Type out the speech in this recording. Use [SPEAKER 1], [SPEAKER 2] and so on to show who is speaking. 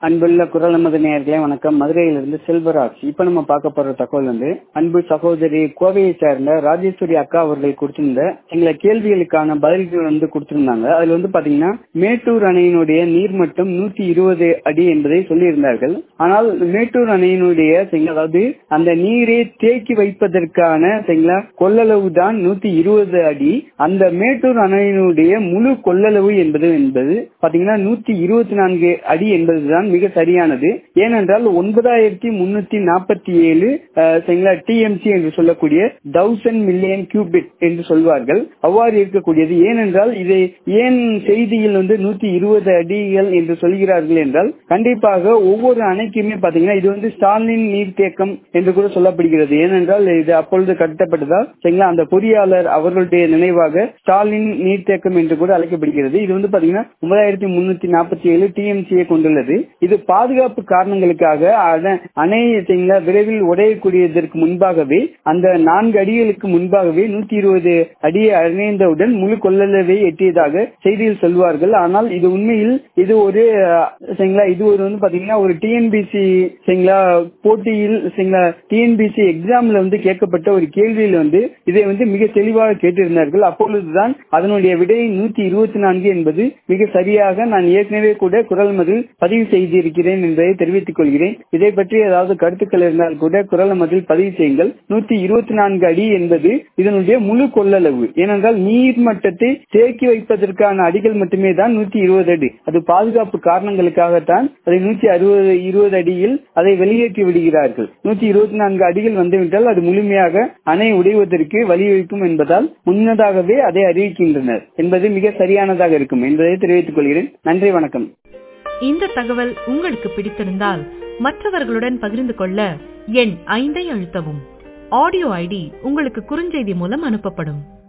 [SPEAKER 1] அன்புள்ள குரல் நமது நேயர்களே வணக்கம் மதுரையிலிருந்து செல்வராஜ் இப்ப நம்ம பார்க்க போற தகவல் வந்து அன்பு சகோதரி கோவையை சேர்ந்த ராஜேஸ்வரி அக்கா அவர்கள் கொடுத்திருந்த எங்களை கேள்விகளுக்கான பதில்கள் வந்து கொடுத்திருந்தாங்க அதுல வந்து பாத்தீங்கன்னா மேட்டூர் அணையினுடைய நீர்மட்டம் நூத்தி இருபது அடி என்பதை சொல்லியிருந்தார்கள் ஆனால் மேட்டூர் அணையினுடைய சரிங்களா, அதாவது அந்த நீரை தேக்கி வைப்பதற்கான சரிங்களா கொள்ளளவு தான் நூத்தி இருபது அடி அந்த மேட்டூர் அணையினுடைய முழு கொள்ளளவு என்பது என்பது பாத்தீங்கன்னா நூத்தி இருபத்தி நான்கு அடி என்பதுதான் மிக சரியானது ஏனென்றால் ஒன்பதாயிரத்தி முன்னூத்தி நாற்பத்தி ஏழு சரிங்களா டிஎம்சி என்று சொல்லக்கூடிய தௌசண்ட் மில்லியன் கியூபிட் என்று சொல்வார்கள் அவ்வாறு இருக்கக்கூடியது ஏனென்றால் இதை ஏன் செய்தியில் வந்து நூத்தி இருபது அடிகள் என்று சொல்கிறார்கள் என்றால் கண்டிப்பாக ஒவ்வொரு அணைக்குமே பாத்தீங்கன்னா இது வந்து ஸ்டாலின் நீர்த்தேக்கம் என்று கூட சொல்லப்படுகிறது ஏனென்றால் இது அப்பொழுது கட்டப்பட்டதால் சரிங்களா அந்த பொறியாளர் அவர்களுடைய நினைவாக ஸ்டாலின் நீர்த்தேக்கம் என்று கூட அழைக்கப்படுகிறது இது வந்து பாத்தீங்கன்னா ஒன்பதாயிரத்தி முன்னூத்தி நாற்பத்தி ஏழு டிஎம்சியை கொண்டுள்ளது இது பாதுகாப்பு காரணங்களுக்காக அணை- அணை சரிங்களா விரைவில் உடையக்கூடியதற்கு முன்பாகவே அந்த நான்கு அடிகளுக்கு முன்பாகவே நூத்தி இருபது அடியை அணைந்தவுடன் முழு கொள்ளளவை எட்டியதாக செய்தியில் சொல்வார்கள் ஆனால் இது உண்மையில் இது ஒரு அஹ், சரிங்களா இது ஒரு வந்து பாத்தீங்கன்னா ஒரு டிஎன்பிசி சரிங்களா போட்டியில் சரிங்களா டிஎன்பிசி எக்ஸாம்ல வந்து கேட்கப்பட்ட ஒரு கேள்வியில் வந்து இதை வந்து மிக தெளிவாக கேட்டிருந்தார்கள் அப்பொழுதுதான் அதனுடைய விடை நூத்தி இருபத்தி நான்கு என்பது மிக சரியாக நான் ஏற்கனவே கூட குரல் மதில் பதிவு செய்திருக்கிறேன் என்பதை தெரிவித்துக் கொள்கிறேன் இதை பற்றி ஏதாவது கருத்துக்கள் இருந்தால் கூட குரல் மதில் பதிவு செய்யுங்கள் நூத்தி இருபத்தி நான்கு அடி என்பது இதனுடைய முழு கொள்ளளவு ஏனென்றால் நீர் மட்டத்தை தேக்கி வைப்பதற்கான அடிகள் மட்டுமே தான் நூத்தி இருபது அடி அது பாதுகாப்பு காரணங்களுக்காகத்தான் அதை நூத்தி அறுபது இருபது அடியில் அதை வெளியேற்றி விடுகிறார்கள் நூத்தி இருபத்தி நான்கு அடிகள் வந்துவிட்டால் அது முழுமையாக அணை உடைவதற்கு வழிவகுக்கும் என்பதால் முன்னதாகவே அதை அறிவிக்கின்றனர் என்பது மிக சரியானதாக இருக்கும் என்பதை தெரிவித்துக் கொள்கிறேன் நன்றி வணக்கம்
[SPEAKER 2] இந்த தகவல் உங்களுக்கு பிடித்திருந்தால் மற்றவர்களுடன் பகிர்ந்து கொள்ள எண் ஐந்தை அழுத்தவும் ஆடியோ ஐடி உங்களுக்கு குறுஞ்செய்தி மூலம் அனுப்பப்படும்